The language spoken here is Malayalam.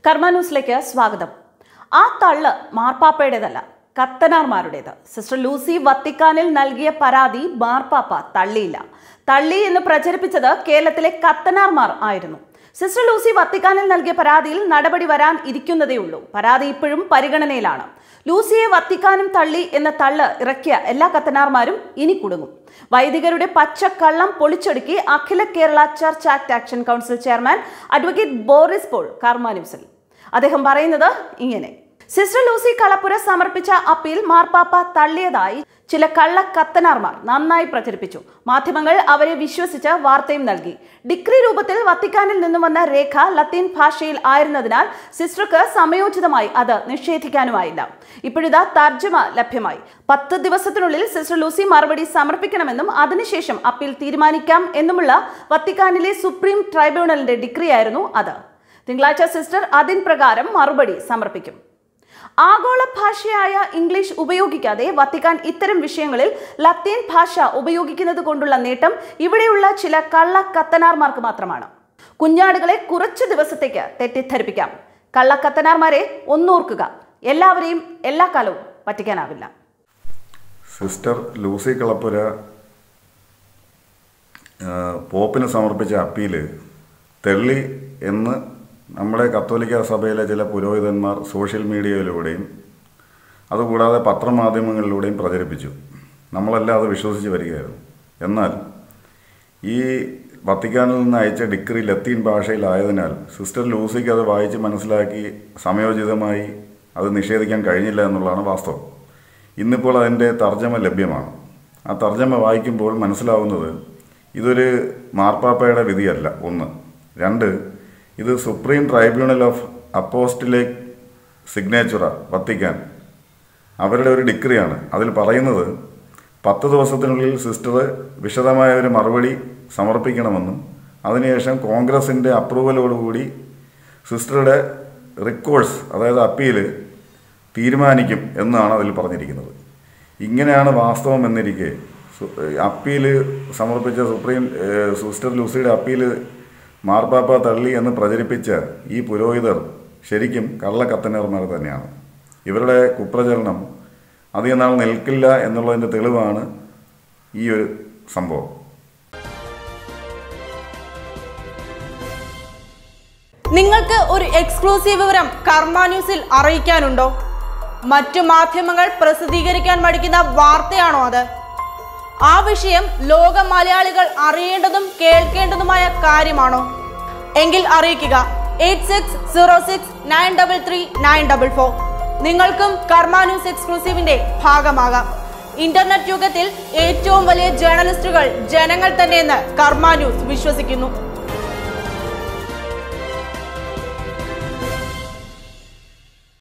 കർമ്മ ന്യൂസിലേക്ക് സ്വാഗതം ആ തള്ള് മാർപ്പാപ്പയുടേതല്ല കത്തനാർമാരുടേത് സിസ്റ്റർ ലൂസി വത്തിക്കാനിൽ നൽകിയ പരാതി മാർപ്പാപ്പ തള്ളിയില്ല തള്ളി എന്ന് പ്രചരിപ്പിച്ചത് കേരളത്തിലെ കത്തനാർമാർ ആയിരുന്നു സിസ്റ്റർ ലൂസി വത്തിക്കാനിൽ നൽകിയ പരാതിയിൽ നടപടി വരാൻ ഇരിക്കുന്നതേ ഉള്ളൂ പരാതി ഇപ്പോഴും പരിഗണനയിലാണ് ലൂസിയെ വത്തിക്കാനും തള്ളി എന്ന തള്ള് ഇറക്കിയ എല്ലാ കത്തനാർമാരും ഇനി കുടുങ്ങും വൈദികരുടെ പച്ചക്കള്ളം പൊളിച്ചൊടുക്കി Akhila Kerala church act action council chairman advocate Boris Paul Karma ന്യൂസിൽ അദ്ദേഹം പറയുന്നത് ഇങ്ങനെ സിസ്റ്റർ ലൂസി കളപ്പുര സമർപ്പിച്ച അപ്പീൽ മാർപ്പാപ്പ തള്ളിയതായി ചില കള്ളക്കത്തനാർമാർ നന്നായി പ്രചരിപ്പിച്ചു മാധ്യമങ്ങൾ അവരെ വിശ്വസിച്ച് വാർത്തയും നൽകി ഡിഗ്രി രൂപത്തിൽ വത്തിക്കാനിൽ നിന്നും വന്ന രേഖ ലത്തീൻ ഭാഷയിൽ ആയിരുന്നതിനാൽ സിസ്റ്റർക്ക് സമയോചിതമായി അത് നിഷേധിക്കാനുമായില്ല ഇപ്പോഴിതാ തർജ്ജമ ലഭ്യമായി പത്ത് ദിവസത്തിനുള്ളിൽ സിസ്റ്റർ ലൂസി മറുപടി സമർപ്പിക്കണമെന്നും അതിനുശേഷം അപ്പീൽ തീരുമാനിക്കാം എന്നുമുള്ള വത്തിക്കാനിലെ സുപ്രീം ട്രൈബ്യൂണലിന്റെ ഡിഗ്രിയായിരുന്നു അത് തിങ്കളാഴ്ച സിസ്റ്റർ അതിൻ പ്രകാരം മറുപടി സമർപ്പിക്കും ആഗോള ഭാഷയായ ഇംഗ്ലീഷ് ഉപയോഗിക്കാതെ വത്തിക്കാൻ ഇത്തരം വിഷയങ്ങളിൽ ലത്തീൻ ഭാഷ ഉപയോഗിക്കുന്നത് കൊണ്ടുള്ള നേട്ടം ഇവിടെയുള്ള ചില കള്ള കത്തനാർമാർക്ക് മാത്രമാണ് കുഞ്ഞാടുകളെ കുറച്ചു ദിവസത്തേക്ക് തെറ്റിദ്ധരിപ്പിക്കാം കള്ളക്കത്തനാർമാരെ ഒന്നോർക്കുക എല്ലാവരെയും എല്ലാ കാലവും പറ്റിക്കാനാവില്ല സിസ്റ്റർ ലൂസി കളപ്പുര ആ, പോപ്പിന് സമർപ്പിച്ച അപ്പീല് തെള്ളി എന്ന് നമ്മുടെ കത്തോലിക്ക സഭയിലെ ചില പുരോഹിതന്മാർ സോഷ്യൽ മീഡിയയിലൂടെയും അതുകൂടാതെ പത്രമാധ്യമങ്ങളിലൂടെയും പ്രചരിപ്പിച്ചു നമ്മളെല്ലാം അത് വിശ്വസിച്ച് വരികയായിരുന്നു എന്നാൽ ഈ വത്തിക്കാനിൽ നിന്ന് അയച്ച ഡിഗ്രി ലത്തീൻ ഭാഷയിലായതിനാൽ സിസ്റ്റർ ലൂസിക്ക് അത് വായിച്ച് മനസ്സിലാക്കി സമയോചിതമായി അത് നിഷേധിക്കാൻ കഴിഞ്ഞില്ല എന്നുള്ളതാണ് വാസ്തവം ഇന്നിപ്പോൾ അതിൻ്റെ തർജ്ജമ ലഭ്യമാണ് ആ തർജ്ജമ വായിക്കുമ്പോൾ മനസ്സിലാവുന്നത് ഇതൊരു മാർപ്പാപ്പയുടെ വിധിയല്ല ഒന്ന് രണ്ട് ഇത് സുപ്രീം ട്രൈബ്യൂണൽ ഓഫ് അപ്പോസ്റ്റിലേക്ക് സിഗ്നേച്ചറ വത്തിക്കാൻ അവരുടെ ഒരു ഡിഗ്രിയാണ് അതിൽ പറയുന്നത് പത്ത് ദിവസത്തിനുള്ളിൽ സിസ്റ്റർ വിശദമായ ഒരു മറുപടി സമർപ്പിക്കണമെന്നും അതിനുശേഷം കോൺഗ്രസിൻ്റെ അപ്രൂവലോടുകൂടി സിസ്റ്ററുടെ റിക്കോഴ്സ് അതായത് അപ്പീല് തീരുമാനിക്കും എന്നാണ് അതിൽ പറഞ്ഞിരിക്കുന്നത് ഇങ്ങനെയാണ് വാസ്തവം എന്നിരിക്കെ സു- അപ്പീല് സമർപ്പിച്ച സുപ്രീം ഏഹ്, സിസ്റ്റർ ലൂസിയുടെ അപ്പീല് മാർപ്പാപ്പ തള്ളി എന്ന് പ്രചരിപ്പിച്ച ഈ പുരോഹിതർ ശരിക്കും കള്ളക്കത്തനർമാർ തന്നെയാണ് ഇവരുടെ കുപ്രചരണം അധികം നാൾ നിൽക്കില്ല എന്നുള്ളതിൻ്റെ തെളിവാണ് ഈ ഒരു സംഭവം നിങ്ങൾക്ക് ഒരു എക്സ്ക്ലൂസീവ് വിവരം കർമ്മ ന്യൂസിൽ അറിയിക്കാനുണ്ടോ മറ്റു മാധ്യമങ്ങൾ പ്രസിദ്ധീകരിക്കാൻ മടിക്കുന്ന വാർത്തയാണോ അത് ആ വിഷയം ലോക മലയാളികൾ അറിയേണ്ടതും കേൾക്കേണ്ടതുമായ കാര്യമാണോ എങ്കിൽ അറിയിക്കുക eight six zero six nine double three nine double four നിങ്ങൾക്കും കർമ്മ ന്യൂസ് എക്സ്ക്ലൂസീവിന്റെ ഭാഗമാകാം ഇന്റർനെറ്റ് യുഗത്തിൽ ഏറ്റവും വലിയ ജേർണലിസ്റ്റുകൾ ജനങ്ങൾ തന്നെയെന്ന് കർമ്മ ന്യൂസ് വിശ്വസിക്കുന്നു